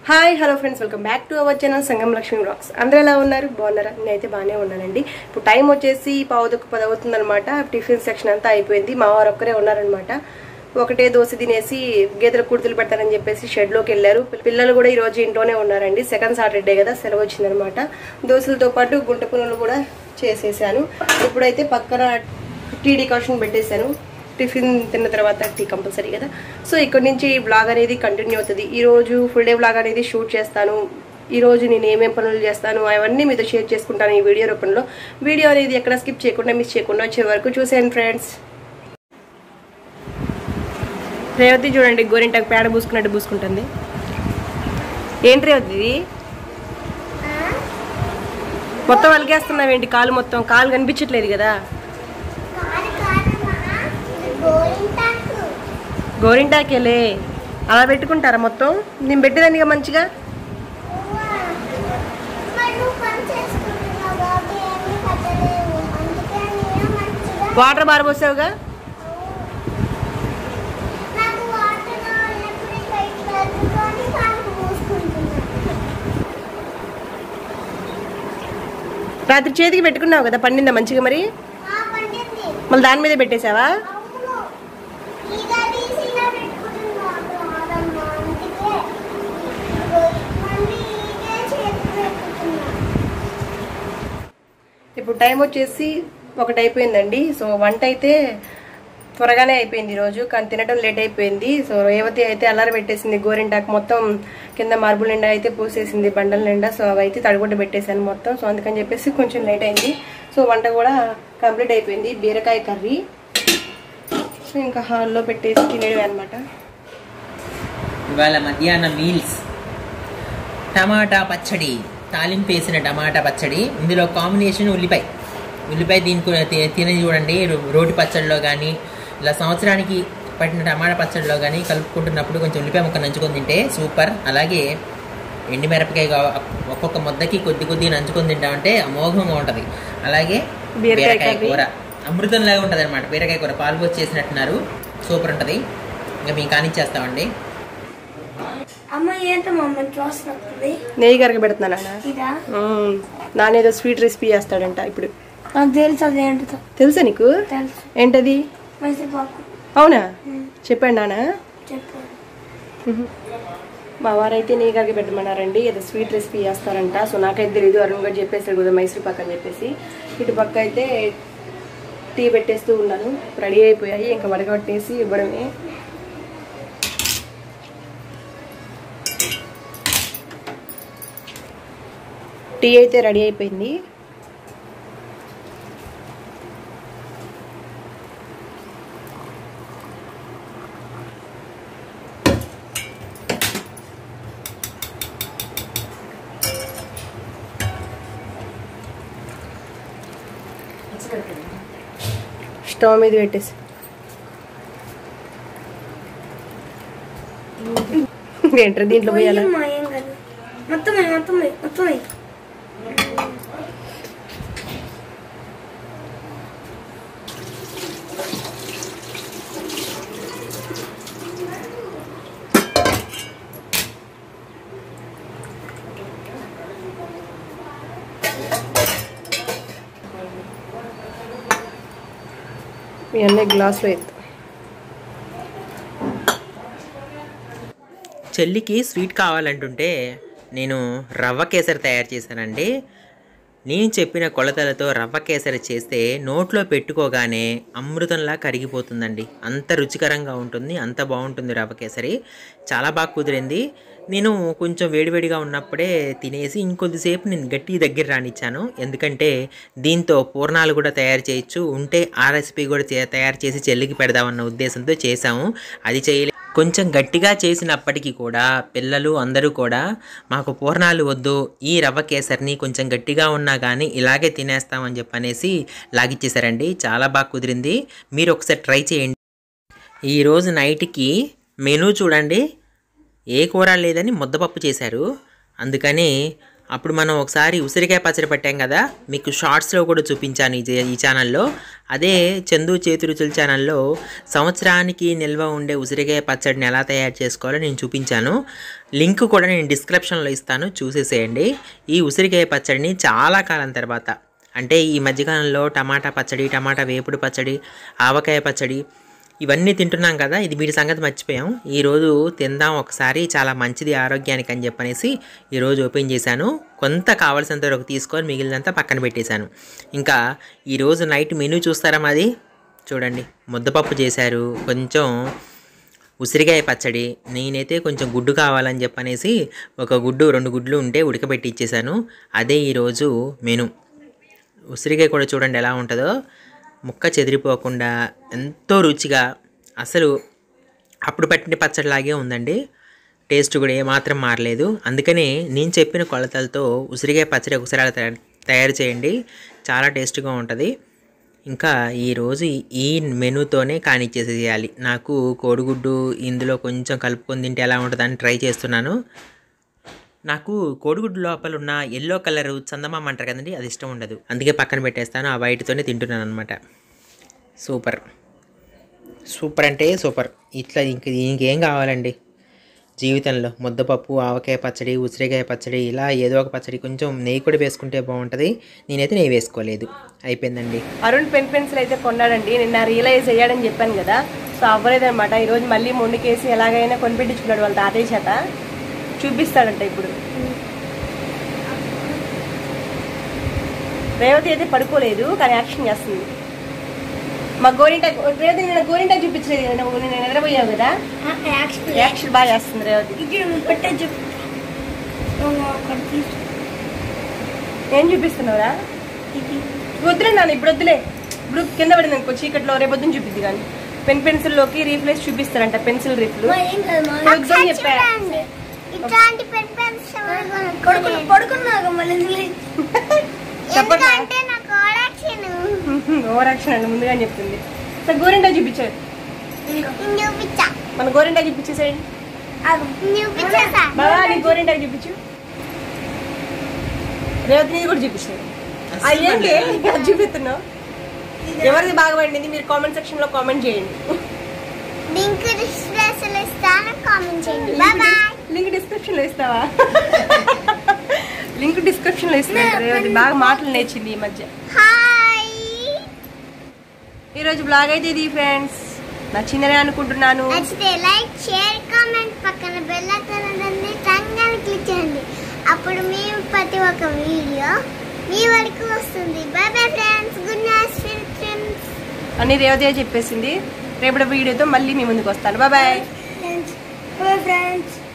Hi hello friends welcome back to our channel Sangam Lakshmi blogs అందరూ ఎలా ఉన్నారు బాగున్నారా నేనైతే బాగానే ఉన్నానండి ఇప్పుడు టైం వచ్చేసి పావుదొక్క పది అవుతుందన్నమాట టిఫిన్ సెక్షన్ అంతా అయిపోయింది మా వారు ఒక్కరే ఉన్నారనమాట ఒకటే దోశ తినేసి గేదెల కుర్తులు పెడతారని చెప్పేసి షెడ్లోకి వెళ్ళారు పిల్లలు కూడా ఈ రోజు ఇంట్లోనే ఉన్నారండి సెకండ్ సాటర్డే కదా సెలవు వచ్చిందనమాట దోశలతో పాటు గుంట పునులు కూడా చేసేసాను ఇప్పుడైతే పక్కన టీ డికాషన్ పెట్టేశాను టిఫిన్ తిన్న తర్వాత టీ కంపల్సరీ కదా సో ఇక్కడ నుంచి బ్లాగ్ అనేది కంటిన్యూ అవుతుంది ఈ రోజు ఫుల్ డే బ్లాగ్ అనేది షూట్ చేస్తాను ఈ రోజు నేను ఏమేం పనులు చేస్తాను అవన్నీ మీతో షేర్ చేసుకుంటాను ఈ వీడియో రూపంలో వీడియో అనేది ఎక్కడ స్కిప్ చేయకుండా మిస్ చేయకుండా వచ్చే వరకు చూసాను ఫ్రెండ్స్ రేవతి చూడండి గోరింటాకు పేడ పూసుకున్నట్టు పూసుకుంటుంది ఏంటి రేవతి ఇది మొత్తం అలిగేస్తున్నావు ఏంటి కాలు మొత్తం కాలు కనిపించట్లేదు కదా కాదు కాదమ్మా ఇది గోరింటాకు గోరింటాకేలే అలా పెట్టుకుంటారా మొత్తం నేను పెట్టేదానిగా మంచిగా ఉవ్వా. మరి నువ్వు పని చేసుకుంటున్నావు కాబట్టి ఏమీ కట్టలేవు అందుకే నేను మంచిగా వాటర్ బారబోసావుగా నాకు వాటర్ కావాలన్నప్పుడు ఇట్లా ఇట్లా అద్దుకొని కాలు మూసుకుంటున్నా రాత్రి చేతికి పెట్టుకున్నావు కదా పండిందా మంచిగా మరి ఆ పండింది మళ్ళీ దాని మీదే పెట్టేశావా అవును ఈగ తీసి ఇలా పెట్టుకుంటున్నా కాదమ్మా అందుకే మళ్ళీ ఈగే చేతికి పెట్టుకున్నా ఇప్పుడు టైం వచ్చేసి ఒకటి అయిపోయిందండి సో వంట అయితే త్వరగానే అయిపోయింది ఈరోజు కానీ తినడం లేట్ అయిపోయింది సో రేవతి అయితే అల్లార పెట్టేసింది గోరింటాకు మొత్తం కింద మార్బుల్ నిండా అయితే పూసేసింది బండల నిండా సో అవి అయితే తడిగుడ్డ పెట్టేశాను మొత్తం సో అందుకని చెప్పేసి కొంచెం లేట్ అయింది సో వంట కూడా కంప్లీట్ అయిపోయింది బీరకాయ కర్రీ సో ఇంకా హాల్లో పెట్టేసి తినేవి అనమాట ఇవాళ మధ్యాహ్నం మీల్స్ టమాటా పచ్చడి తాలింపు వేసిన టమాటా పచ్చడి ఇందులో కాంబినేషన్ ఉల్లిపాయ ఉల్లిపాయ దీనికి తి- తిని చూడండి రో- రోటి పచ్చడిలో కానీ ఇలా సంవత్సరానికి పట్టిన టమాటా పచ్చడిలో కానీ కలుపుకుంటున్నప్పుడు కొంచెం ఉల్లిపాయ ముక్క నంచుకొని తింటే సూపర్ అలాగే ఎండిమిరపకాయ కా- ఒక్కొక్క ముద్దకి కొద్ది కొద్ది నంచుకొని తింటామంటే అమోఘంగా ఉంటుంది అలాగే బీరకాయ బీరకాయ కర్రీ. కూర అమృతం లాగా ఉంటుంది అనమాట బీరకాయ కూర పాలు పోసి చేసినట్టున్నారు సూపర్ ఉంటుంది ఇంకా మేము కానిచ్చేస్తామండి అమ్మ ఏంటమ్మా మంచి వాసన వస్తుంది నెయ్యి కరగ పెడుతున్నానా ఇదా నానేదో స్వీట్ రెసిపీ చేస్తాడంట ఇప్పుడు నాకు తెలుసు అది ఏంటో తెలుసా నీకు తెలుసు ఏంటది మైసూర్పాకు అవునా చెప్పండి నానా చెప్పు మా వారైతే నీ గారికి పెట్టమన్నారండి ఏదో స్వీట్ రెసిపీ చేస్తారంట సో నాకైతే తెలియదు అరుణ్ గారు చెప్పేసాడు కదా మైసూర్ పాక్ అని చెప్పేసి ఇటు పక్క అయితే టీ పెట్టేస్తూ ఉన్నాను రెడీ అయిపోయాయి ఇంకా వడగొట్టేసి ఇవ్వడమే టీ అయితే రెడీ అయిపోయింది స్టవ్ మీద పెట్టేసి ఏంటారు దీంట్లో పోయాలా అమ్మా, ఏం కాదు మొత్తం వేయి, మొత్తం వేయి, మొత్తం వేయి. ఇవన్నీ గ్లాస్లో ఎత్తు చెల్లికి స్వీట్ కావాలంటుంటే నేను రవ్వ కేసరి తయారు చేశానండి నేను చెప్పిన కొలతలతో రవ్వ కేసరి చేస్తే నోట్లో పెట్టుకోగానే అమృతంలా కరిగిపోతుందండి అంత రుచికరంగా ఉంటుంది అంత బాగుంటుంది రవ్వ కేసరి చాలా బాగా కుదిరింది నేను కొంచెం వేడివేడిగా ఉన్నప్పుడే తినేసి ఇంకొద్దిసేపు నేను గట్టి దగ్గర రానిచ్చాను ఎందుకంటే దీంతో పూర్ణాలు కూడా తయారు చేయొచ్చు ఉంటే ఆ రెసిపీ కూడా చే- తయారు చేసి చెల్లికి పెడదామన్న ఉద్దేశంతో చేశాము అది చేయలే కొంచెం గట్టిగా చేసినప్పటికీ కూడా పిల్లలు అందరూ కూడా మాకు పూర్ణాలు వద్దు ఈ రవ్వ కేసరిని కొంచెం గట్టిగా ఉన్నా కానీ ఇలాగే తినేస్తామని చెప్పనేసి లాగిచ్చేసారండి చాలా బాగా కుదిరింది మీరు ఒకసారి ట్రై చేయండి ఈరోజు నైట్కి మెనూ చూడండి ఏ కూర లేదని ముద్దపప్పు చేశారు అందుకని అప్పుడు మనం ఒకసారి ఉసిరికాయ పచ్చడి పట్టాం కదా మీకు షార్ట్స్లో కూడా చూపించాను ఈ ఈ ఛానల్లో అదే చందు చేతి రుచుల ఛానల్లో సంవత్సరానికి నిల్వ ఉండే ఉసిరికాయ పచ్చడిని ఎలా తయారు చేసుకోవాలో నేను చూపించాను లింక్ కూడా నేను డిస్క్రిప్షన్లో ఇస్తాను చూసేసేయండి ఈ ఉసిరికాయ పచ్చడిని చాలా కాలం తర్వాత అంటే ఈ మధ్యకాలంలో టమాటా పచ్చడి టమాటా వేపుడు పచ్చడి ఆవకాయ పచ్చడి ఇవన్నీ తింటున్నాం కదా ఇది వీటి సంగతి మర్చిపోయాం ఈరోజు తిందాం ఒకసారి చాలా మంచిది ఆరోగ్యానికి అని చెప్పనేసి ఈరోజు ఓపెన్ చేశాను కొంత కావాల్సినంత వరకు తీసుకొని మిగిలినంత పక్కన పెట్టేశాను ఇంకా ఈరోజు నైట్ మెనూ చూస్తారా మాది చూడండి ముద్దపప్పు చేశారు కొంచెం ఉసిరికాయ పచ్చడి నేనైతే కొంచెం గుడ్డు కావాలని చెప్పనేసి ఒక గుడ్డు రెండు గుడ్లు ఉంటే ఉడకబెట్టి ఇచ్చేసాను అదే ఈరోజు మెను ఉసిరికాయ కూడా చూడండి ఎలా ఉంటుందో ముక్క చెదిరిపోకుండా ఎంతో రుచిగా అసలు అప్పుడు పట్టిన పచ్చడిలాగే ఉందండి టేస్ట్ కూడా ఏమాత్రం మారలేదు అందుకనే నేను చెప్పిన కొలతలతో ఉసిరికాయ పచ్చడి ఒకసారి అలా తయారు తయారు చేయండి చాలా టేస్ట్గా ఉంటుంది ఇంకా ఈరోజు ఈ మెనూతోనే కానిచ్చేసేయాలి నాకు కోడిగుడ్డు ఇందులో కొంచెం కలుపుకొని తింటే ఎలా ఉంటుందని ట్రై చేస్తున్నాను నాకు కోడిగుడ్డు లోపల ఉన్న ఎల్లో కలర్ చందమామ అంటారు కదండి అది ఇష్టం ఉండదు అందుకే పక్కన పెట్టేస్తాను ఆ వైట్తోనే తింటున్నాను అనమాట సూపర్ సూపర్ అంటే సూపర్ ఇట్లా ఇంక ఇంకేం కావాలండి జీవితంలో ముద్దపప్పు ఆవకాయ పచ్చడి ఉసిరికాయ పచ్చడి ఇలా ఏదో ఒక పచ్చడి కొంచెం నెయ్యి కూడా వేసుకుంటే బాగుంటుంది నేనైతే నెయ్యి వేసుకోలేదు అయిపోయిందండి అరుణ్ పెన్ పెన్సిల్ అయితే కొన్నాడండి నిన్న రియలైజ్ అయ్యాడని చెప్పాను కదా సో అవ్వలేదన్నమాట ఈరోజు మళ్ళీ మొండికేసి ఎలాగైనా కొనిపెట్టించుకున్నాడు వాళ్ళ తాతయ్య చేత చూపిస్తాడంట ఇప్పుడు రేవతి అయితే పడుకోలేదు కానీ యాక్షన్ చేస్తుంది మా గోరింటా రేవతి నిన్న గోరింటా చూపించలేదు కదా నువ్వు నిన్న నిద్రపోయావు కదా యాక్చువల్లీ యాక్షన్ బాగా చేస్తుంది రేవతి ఇది పెట్టే చెప్పు ఒకటి తీసు ఏం చూపిస్తున్నావురా ఇది వద్దులే నాన్న ఇప్పుడు వద్దులే ఇప్పుడు కింద పడింది అనుకో చీకట్లో రేపొద్దున చూపిద్ది కానీ పెన్ పెన్సిల్లోకి రీప్లేస్ చూపిస్తారంట పెన్సిల్ రీఫ్లు మా ఏం కాదు మా వద్దని చెప్పా ఇట్లాంటి పెన్ పడుకున్నా పడుకున్నాక మళ్ళీ చెప్పండి. ఎందుకంటే నాకు ఆడాక్షన్ ఓవర్ యాక్షన్ అండి ముందుగా చెప్తుంది సార్ గోరింటా చూపించారు చూపించా మన గోరింటా చూపించేసేయండి చూపించేసా బాబా నీ గోరింటా చూపించు రేవతి నీది కూడా చూపించారు అయ్యేంటి అది చూపిస్తున్నావు ఎవరిది బాగా పడింది మీరు కామెంట్ సెక్షన్ లో కామెంట్ చేయండి లింక్ డిస్క్రిప్షన్ ఇస్తాను కామెంట్ చేయండి బాయ్ బాయ్ లింక్ డిస్క్రిప్షన్ లో ఇస్తావా లింక్ డిస్క్రిప్షన్ లో ఇస్తాను రేవతి బాగా మాటలు నేర్చింది ఈ మధ్య హాయ్ ఈరోజు బ్లాగ్ అయితే ఇది ఫ్రెండ్స్ నచ్చిందని అనుకుంటున్నాను నచ్చితే లైక్ షేర్ కామెంట్ పక్కన బెల్ ఐకాన్ ఉంటుంది టంగాని క్లిక్ చేయండి అప్పుడు మేము ప్రతి ఒక్క వీడియో మీ వరకు వస్తుంది bye bye friends good night friends అని రేవతి చెప్పేసింది రేపటి వీడియోతో మళ్ళీ మీ ముందుకు వస్తాను బాయ్ బాయ్ ఫ్రెండ్స్